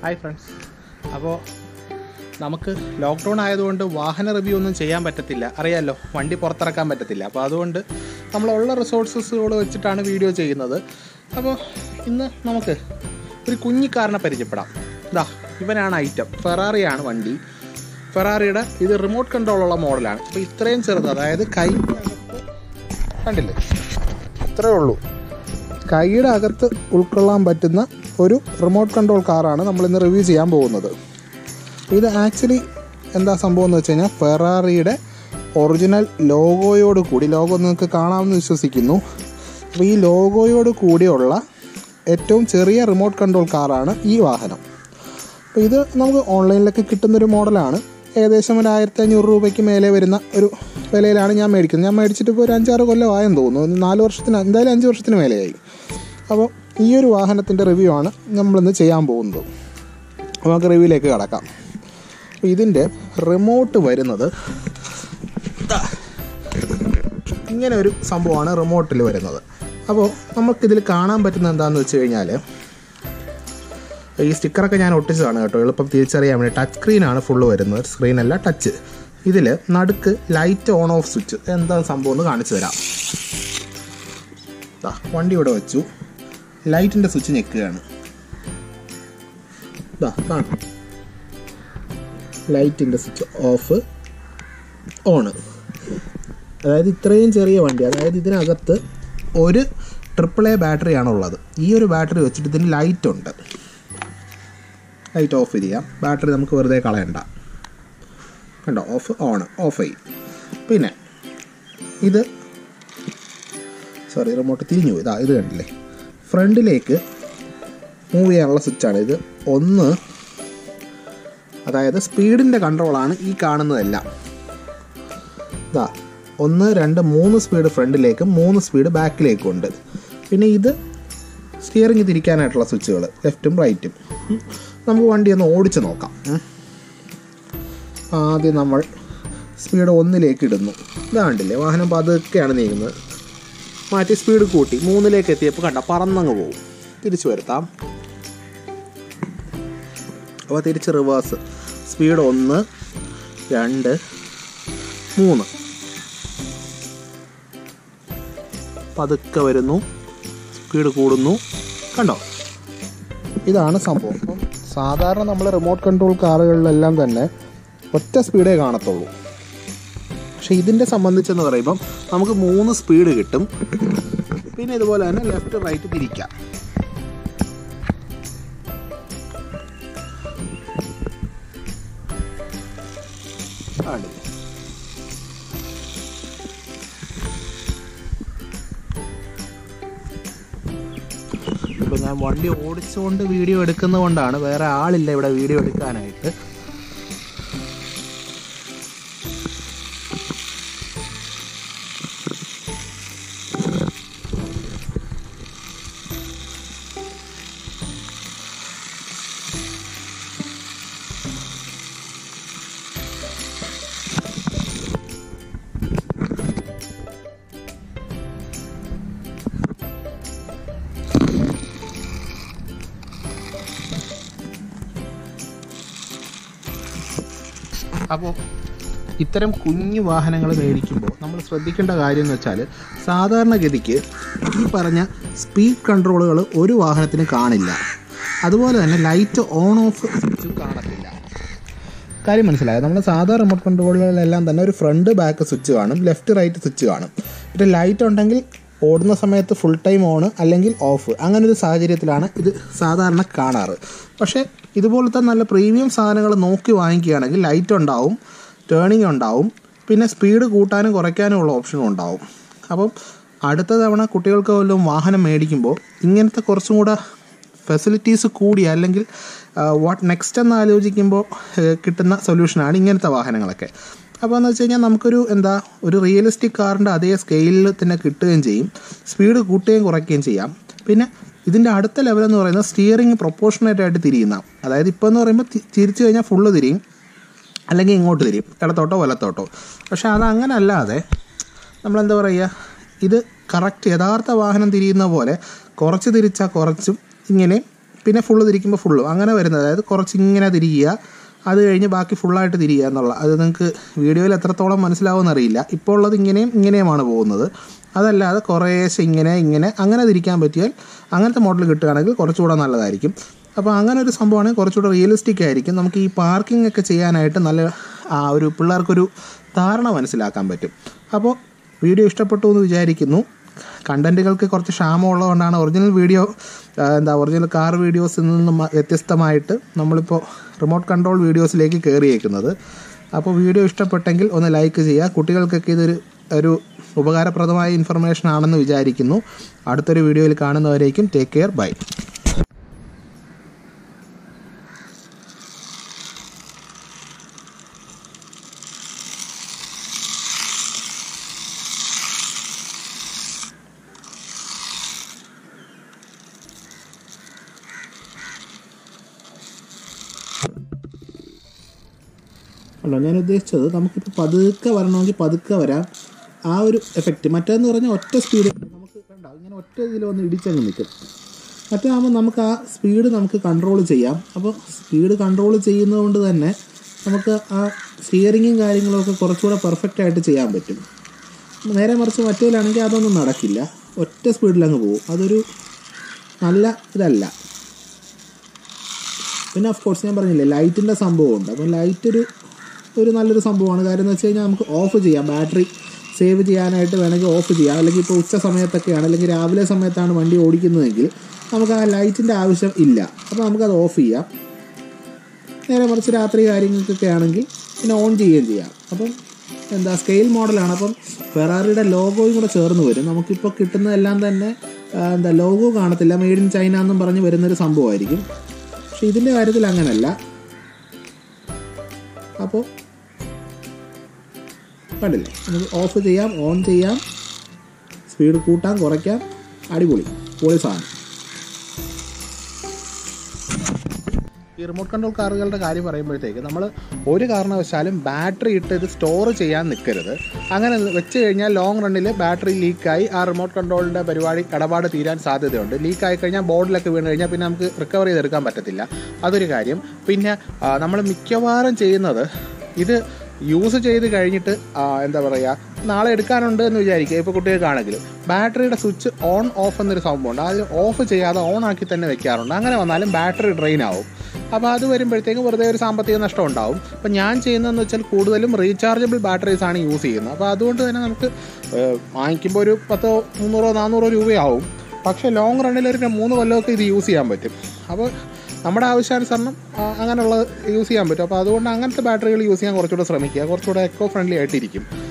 Hi friends അപ്പോൾ നമുക്ക് lockdown ആയതുകൊണ്ട് വാഹന റിവ്യൂ ഒന്നും ചെയ്യാൻ പറ്റത്തില്ല അറിയാമല്ലോ വണ്ടി പുറത്തിറക്കാൻ പറ്റത്തില്ല അപ്പോൾ അതുകൊണ്ട് നമ്മളുള്ള റിസോഴ്സസുകൾ വെച്ചിട്ടാണ് വീഡിയോ ചെയ്യുന്നത് അപ്പോൾ ഇന്ന് നമുക്ക് ഒരു കുഞ്ഞിക്കാരനെ പരിചയപ്പെടാം ഇതാ ഇവനാണ് ഐറ്റം ഫെറാറിയാണ് വണ്ടി ഫെറാറിയുടെ ഇത് റിമോട്ട് കൺട്രോളുള്ള മോഡലാണ് അപ്പോൾ ഇത്രയും ചെറുത് അതായത് കൈ കണ്ടില്ലേ ഇത്രയേ ഉള്ളൂ കൈയുടെ അകത്ത് ഉൾക്കൊള്ളാൻ പറ്റുന്ന ഒരു റിമോട്ട് കൺട്രോൾ കാറാണ് നമ്മൾ ഇന്ന് റിവ്യൂ ചെയ്യാൻ പോകുന്നത് ഇത് ആക്ച്വലി എന്താ സംഭവം എന്ന് വെച്ച് കഴിഞ്ഞാൽ ഫെറാറിയുടെ ഒറിജിനൽ ലോഗോയോട് കൂടി ലോഗോ നിങ്ങൾക്ക് കാണാമെന്ന് വിശ്വസിക്കുന്നു അപ്പോൾ ഈ ലോഗോയോട് കൂടിയുള്ള ഏറ്റവും ചെറിയ റിമോട്ട് കൺട്രോൾ കാറാണ് ഈ വാഹനം അപ്പോൾ ഇത് നമുക്ക് ഓൺലൈനിലൊക്കെ കിട്ടുന്നൊരു മോഡലാണ് ഏകദേശം ഒരു ആയിരത്തി അഞ്ഞൂറ് രൂപയ്ക്ക് മേലെ വരുന്ന ഒരു വിലയിലാണ് ഞാൻ മേടിക്കുന്നത് ഞാൻ മേടിച്ചിട്ട് ഇപ്പോൾ ഒരു അഞ്ചാറ് കൊല്ലമായെന്ന് തോന്നുന്നു ഒരു നാല് വർഷത്തിന് എന്തായാലും അഞ്ച് വർഷത്തിന് മേലെയായി അപ്പോൾ ഈ ഒരു വാഹനത്തിൻ്റെ റിവ്യൂ ആണ് നമ്മളിന്ന് ചെയ്യാൻ പോകുന്നത് അപ്പോൾ നമുക്ക് റിവ്യൂയിലേക്ക് കടക്കാം അപ്പോൾ ഇതിൻ്റെ റിമോട്ട് വരുന്നത് ദാ ഇങ്ങനെ ഒരു സംഭവമാണ് റിമോട്ടിൽ വരുന്നത് അപ്പോൾ നമുക്കിതിൽ കാണാൻ പറ്റുന്ന എന്താണെന്ന് വെച്ച് കഴിഞ്ഞാൽ ഈ സ്റ്റിക്കറൊക്കെ ഞാൻ ഒട്ടിച്ചതാണ് കേട്ടോ എളുപ്പം തിരിച്ചറിയാൻ വേണ്ടി ടച്ച് സ്ക്രീനാണ് ഫുള്ള് വരുന്നത് സ്ക്രീനല്ല ടച്ച് ഇതിൽ നടുക്ക് ലൈറ്റ് ഓൺ ഓഫ് സ്വിച്ച് എന്താ സംഭവം എന്ന് കാണിച്ചു തരാം ദാ വണ്ടി ഇവിടെ വെച്ചു ലൈറ്റിൻ്റെ സ്വിച്ച് ഞെക്കുകയാണ് ദാ കാണാം ലൈറ്റിൻ്റെ സ്വിച്ച് ഓഫ് ഓണ് അതായത് ഇത്രയും ചെറിയ വണ്ടി അതായത് ഇതിനകത്ത് ഒരു ട്രിപ്പിൾ എ ബാറ്ററിയാണ് ഉള്ളത് ഈ ഒരു ബാറ്ററി വെച്ചിട്ട് ഇതിന് ലൈറ്റ് ഉണ്ട് ലൈറ്റ് ഓഫ് ചെയ്യാം ബാറ്ററി നമുക്ക് വെറുതെ കളയണ്ട കണ്ടോ ഓഫ് ഓൺ ഓഫ് ആയി പിന്നെ ഇത് സോറി റിമോട്ട് തിരിഞ്ഞു പോയി. ഇതാ ഇത് കണ്ടില്ലേ ഫ്രണ്ടിലേക്ക് മൂവ് ചെയ്യാനുള്ള സ്വിച്ചാണ് ഇത് ഒന്ന് അതായത് സ്പീഡിൻ്റെ കൺട്രോളാണ് ഈ കാണുന്നതെല്ലാം ഇതാ ഒന്ന് രണ്ട് മൂന്ന് സ്പീഡ് ഫ്രണ്ടിലേക്കും മൂന്ന് സ്പീഡ് ബാക്കിലേക്കും ഉണ്ട് പിന്നെ ഇത് സ്റ്റിയറിംഗ് തിരിക്കാനായിട്ടുള്ള സ്വിച്ചുകൾ ലെഫ്റ്റും റൈറ്റും ഉം. നമുക്ക് വണ്ടി ഒന്ന് ഓടിച്ച് നോക്കാം ഉം. ആദ്യം നമ്മൾ സ്പീഡ് ഒന്നിലേക്ക് ഇടുന്നു ഇതാണ്ടില്ലേ വാഹനം പതുക്കെയാണ് നീങ്ങുന്നത് മാറ്റി സ്പീഡ് കൂട്ടി മൂന്നിലേക്ക് എത്തിയപ്പോൾ കണ്ട പറന്നങ്ങ് പോകും തിരിച്ചു വരുത്താം അപ്പോൾ തിരിച്ച് റിവേഴ്സ് സ്പീഡ് ഒന്ന് രണ്ട് മൂന്ന് പതുക്കെ വരുന്നു സ്പീഡ് കൂടുന്നു കണ്ടോ ഇതാണ് സംഭവം അപ്പം സാധാരണ നമ്മൾ റിമോട്ട് കൺട്രോൾ കാറുകളിലെല്ലാം തന്നെ ഒറ്റ സ്പീഡേ കാണത്തുള്ളൂ പക്ഷെ ഇതിൻ്റെ സംബന്ധിച്ചെന്ന് പറയുമ്പം നമുക്ക് മൂന്ന് സ്പീഡ് കിട്ടും പിന്നെ ഇതുപോലെ തന്നെ ലെഫ്റ്റ് റൈറ്റ് തിരിക്കാം കാണില്ലേ ഇപ്പോൾ ഞാൻ വണ്ടി ഓടിച്ചുകൊണ്ട് വീഡിയോ എടുക്കുന്നതുകൊണ്ടാണ് വേറെ ആളില്ല ഇവിടെ വീഡിയോ എടുക്കാനായിട്ട് അപ്പോൾ ഇത്തരം കുഞ്ഞു വാഹനങ്ങൾ മേടിക്കുമ്പോൾ നമ്മൾ ശ്രദ്ധിക്കേണ്ട കാര്യം എന്ന് വെച്ചാൽ സാധാരണഗതിക്ക് ഈ പറഞ്ഞ സ്പീഡ് കൺട്രോളുകൾ ഒരു വാഹനത്തിന് കാണില്ല അതുപോലെ തന്നെ ലൈറ്റ് ഓൺ ഓഫ് സ്വിച്ചും കാണത്തില്ല കാര്യം മനസ്സിലായോ നമ്മൾ സാധാരണ റിമോട്ട് കൺട്രോളുകളിലെല്ലാം തന്നെ ഒരു ഫ്രണ്ട് ബാക്ക് സ്വിച്ച് കാണും ലെഫ്റ്റ് റൈറ്റ് സ്വിച്ച് കാണും പിന്നെ ലൈറ്റ് ഉണ്ടെങ്കിൽ ഓടുന്ന സമയത്ത് ഫുൾ ടൈം ഓൺ അല്ലെങ്കിൽ ഓഫ് അങ്ങനെ ഒരു സാഹചര്യത്തിലാണ് ഇത് സാധാരണ കാണാറ് പക്ഷേ ഇതുപോലത്തെ നല്ല പ്രീമിയം സാധനങ്ങൾ നോക്കി വാങ്ങിക്കുകയാണെങ്കിൽ ലൈറ്റ് ഉണ്ടാവും ടേണിംഗ് ഉണ്ടാവും പിന്നെ സ്പീഡ് കൂട്ടാനും കുറയ്ക്കാനും ഉള്ള ഓപ്ഷനും ഉണ്ടാവും അപ്പം അടുത്ത തവണ കുട്ടികൾക്ക് വല്ലതും വാഹനം മേടിക്കുമ്പോൾ ഇങ്ങനത്തെ കുറച്ചും കൂടെ ഫെസിലിറ്റീസ് കൂടി അല്ലെങ്കിൽ വാട്ട് നെക്സ്റ്റ് എന്ന് ആലോചിക്കുമ്പോൾ ഏഹ്, കിട്ടുന്ന സൊല്യൂഷനാണ് ഇങ്ങനത്തെ വാഹനങ്ങളൊക്കെ അപ്പോൾ എന്ന് വെച്ച് കഴിഞ്ഞാൽ നമുക്കൊരു എന്താ ഒരു റിയലിസ്റ്റിക് കാറിൻ്റെ അതേ സ്കെയിലിൽ തന്നെ കിട്ടുകയും ചെയ്യും സ്പീഡ് കൂട്ടുകയും കുറയ്ക്കുകയും ചെയ്യാം പിന്നെ ഇതിൻ്റെ അടുത്ത ലെവൽ എന്ന് പറയുന്നത് സ്റ്റിയറിംഗ് പ്രൊപ്പോർഷണേറ്റ് ആയിട്ട് തിരിയുന്ന അതായത് ഇപ്പോൾ എന്ന് പറയുമ്പോൾ തി- തിരിച്ചു കഴിഞ്ഞാൽ ഫുള്ള് തിരിയും അല്ലെങ്കിൽ ഇങ്ങോട്ട് തിരിയും ഇടത്തോട്ടോ വലത്തോട്ടോ പക്ഷേ അതങ്ങനെ അല്ലാതെ നമ്മളെന്താ പറയുക ഇത് കറക്റ്റ് യഥാർത്ഥ വാഹനം തിരിയുന്ന പോലെ കുറച്ച് തിരിച്ചാൽ കുറച്ചും ഇങ്ങനെ പിന്നെ ഫുള്ള് തിരിക്കുമ്പോൾ ഫുള്ളും അങ്ങനെ വരുന്നത് അതായത് കുറച്ച് ഇങ്ങനെ തിരിക്കുക അത് കഴിഞ്ഞ് ബാക്കി ഫുള്ളായിട്ട് തിരിയുക എന്നുള്ള അത് നിങ്ങൾക്ക് വീഡിയോയിൽ എത്രത്തോളം മനസ്സിലാവുമെന്ന് അറിയില്ല ഇപ്പോൾ ഉള്ളത് ഇങ്ങനെയും ഇങ്ങനെയുമാണ് പോകുന്നത് അതല്ലാതെ കുറേശ്ശെ ഇങ്ങനെ ഇങ്ങനെ അങ്ങനെ തിരിക്കാൻ പറ്റിയാൽ അങ്ങനത്തെ മോഡൽ കിട്ടുകയാണെങ്കിൽ കുറച്ചുകൂടെ നല്ലതായിരിക്കും അപ്പോൾ അങ്ങനെ ഒരു സംഭവമാണെങ്കിൽ കുറച്ചുകൂടെ റിയലിസ്റ്റിക് ആയിരിക്കും നമുക്ക് ഈ പാർക്കിംഗ് ഒക്കെ ചെയ്യാനായിട്ട് നല്ല ആ ഒരു പിള്ളേർക്കൊരു ധാരണ മനസ്സിലാക്കാൻ പറ്റും അപ്പോൾ വീഡിയോ ഇഷ്ടപ്പെട്ടു എന്ന് വിചാരിക്കുന്നു കണ്ടൻറ്റുകൾക്ക് കുറച്ച് ക്ഷാമമുള്ളതുകൊണ്ടാണ് ഒറിജിനൽ വീഡിയോ ആ, എന്താ ഒറിജിനൽ കാർ വീഡിയോസിൽ നിന്നും മ- വ്യത്യസ്തമായിട്ട് നമ്മളിപ്പോൾ റിമോട്ട് കൺട്രോൾ വീഡിയോസിലേക്ക് കയറിയേക്കുന്നത് അപ്പോൾ വീഡിയോ ഇഷ്ടപ്പെട്ടെങ്കിൽ ഒന്ന് ലൈക്ക് ചെയ്യുക കുട്ടികൾക്കൊക്കെ ഇതൊരു ഒരു ഉപകാരപ്രദമായ ഇൻഫർമേഷൻ ആണെന്ന് വിചാരിക്കുന്നു അടുത്തൊരു വീഡിയോയിൽ കാണുന്നവരേക്കും ടേക്ക് കെയർ ബൈ അല്ല ഞാൻ ഉദ്ദേശിച്ചത് നമുക്കിപ്പോൾ പതുക്കെ വരണമെങ്കിൽ പതുക്കെ വരാം ആ ഒരു എഫക്റ്റ് മറ്റേന്ന് പറഞ്ഞാൽ ഒറ്റ സ്പീഡ് നമുക്ക് കണ്ട ഇങ്ങനെ ഒറ്റ ഇതിൽ വന്ന് ഇടിച്ചങ്ങ് നിൽക്കും മറ്റേതാകുമ്പോൾ നമുക്ക് ആ സ്പീഡ് നമുക്ക് കൺട്രോൾ ചെയ്യാം അപ്പോൾ സ്പീഡ് കൺട്രോൾ ചെയ്യുന്നതുകൊണ്ട് തന്നെ നമുക്ക് ആ സ്റ്റിയറിങ്ങും കാര്യങ്ങളും ഒക്കെ കുറച്ചുകൂടെ പെർഫെക്റ്റ് ആയിട്ട് ചെയ്യാൻ പറ്റും നേരെ മറിച്ച് മറ്റേലാണെങ്കിൽ അതൊന്നും നടക്കില്ല ഒറ്റ സ്പീഡിലങ്ങ് പോകും അതൊരു നല്ല ഇതല്ല പിന്നെ ഓഫ് കോഴ്സ് ഞാൻ പറഞ്ഞില്ലേ ലൈറ്റിൻ്റെ സംഭവമുണ്ട് അപ്പം ലൈറ്റ് ഒരു ഒരു നല്ലൊരു സംഭവമാണ് കാര്യം എന്ന് വെച്ച് കഴിഞ്ഞാൽ നമുക്ക് ഓഫ് ചെയ്യാം ബാറ്ററി സേവ് ചെയ്യാനായിട്ട് വേണമെങ്കിൽ ഓഫ് ചെയ്യാം അല്ലെങ്കിൽ ഇപ്പോൾ ഉച്ച സമയത്തൊക്കെയാണ് അല്ലെങ്കിൽ രാവിലെ സമയത്താണ് വണ്ടി ഓടിക്കുന്നതെങ്കിൽ നമുക്ക് ആ ലൈറ്റിൻ്റെ ആവശ്യം ഇല്ല അപ്പോൾ നമുക്കത് ഓഫ് ചെയ്യാം നേരെ മറിച്ച് രാത്രി കാര്യങ്ങൾക്കൊക്കെ ആണെങ്കിൽ പിന്നെ ഓൺ ചെയ്യുകയും ചെയ്യാം അപ്പം എന്താ സ്കെയിൽ മോഡലാണ് അപ്പം ഫെറാറിയുടെ ലോഗോയും കൂടെ ചേർന്ന് വരും നമുക്കിപ്പോൾ കിട്ടുന്നതെല്ലാം തന്നെ ആ, എന്താ ലോഗോ കാണത്തില്ല മെയ്ഡ് ഇൻ ചൈന എന്നും പറഞ്ഞ് വരുന്നൊരു സംഭവമായിരിക്കും പക്ഷെ ഇതിൻ്റെ കാര്യത്തിൽ അങ്ങനല്ല അപ്പോൾ കണ്ടില്ലേ നമുക്ക് ഓഫ് ചെയ്യാം ഓൺ ചെയ്യാം സ്പീഡ് കൂട്ടാം കുറയ്ക്കാം അടിപൊളി പൊളി സാധനം ഈ റിമോട്ട് കൺട്രോൾ കാറുകളുടെ കാര്യം പറയുമ്പോഴത്തേക്ക് നമ്മൾ ഒരു കാരണവശാലും ബാറ്ററി ഇട്ട് ഇത് സ്റ്റോർ ചെയ്യാൻ നിൽക്കരുത് അങ്ങനെ വെച്ച് കഴിഞ്ഞാൽ ലോങ് റണ്ണിൽ ബാറ്ററി ലീക്കായി ആ റിമോട്ട് കൺട്രോളിൻ്റെ പരിപാടി ഇടപാട് തീരാൻ സാധ്യതയുണ്ട് ലീക്കായി കഴിഞ്ഞാൽ ബോർഡിലൊക്കെ വീണ് കഴിഞ്ഞാൽ പിന്നെ നമുക്ക് റിക്കവർ ചെയ്തെടുക്കാൻ പറ്റത്തില്ല അതൊരു കാര്യം പിന്നെ നമ്മൾ മിക്കവാറും ചെയ്യുന്നത് ഇത് യൂസ് ചെയ്ത് കഴിഞ്ഞിട്ട് ആ, എന്താ പറയുക നാളെ എടുക്കാനുണ്ട് എന്ന് വിചാരിക്കുക ഇപ്പോൾ കുട്ടികൾക്കാണെങ്കിലും ബാറ്ററിയുടെ സ്വിച്ച് ഓൺ ഓഫ് എന്നൊരു സംഭവമുണ്ട് അത് ഓഫ് ചെയ്യാതെ ഓൺ ആക്കി തന്നെ വെക്കാറുണ്ട് അങ്ങനെ വന്നാലും ബാറ്ററി ഡ്രെയിൻ ആവും അപ്പോൾ അത് വരുമ്പോഴത്തേക്കും വെറുതെ ഒരു സാമ്പത്തിക നഷ്ടം ഉണ്ടാവും അപ്പോൾ ഞാൻ ചെയ്യുന്നതെന്ന് വെച്ചാൽ കൂടുതലും റീചാർജബിൾ ബാറ്ററീസ് ആണ് യൂസ് ചെയ്യുന്നത് അപ്പോൾ അതുകൊണ്ട് തന്നെ നമുക്ക് ഏഹ്, വാങ്ങിക്കുമ്പോൾ ഒരു പത്തോ മുന്നൂറോ നാനൂറോ രൂപയാവും പക്ഷേ ലോങ് റണ്ണിൽ ഒരു മൂന്ന് കൊല്ലമൊക്കെ ഇത് യൂസ് ചെയ്യാൻ പറ്റും അപ്പോൾ നമ്മുടെ ആവശ്യാനുസരണം ആ, അങ്ങനെയുള്ളത് യൂസ് ചെയ്യാൻ പറ്റും അപ്പോൾ അതുകൊണ്ട് അങ്ങനത്തെ ബാറ്ററികൾ യൂസ് ചെയ്യാൻ കുറച്ചുകൂടെ ശ്രമിക്കുക കുറച്ചുകൂടെ എക്കോ ഫ്രണ്ട്ലി ആയിട്ടിരിക്കും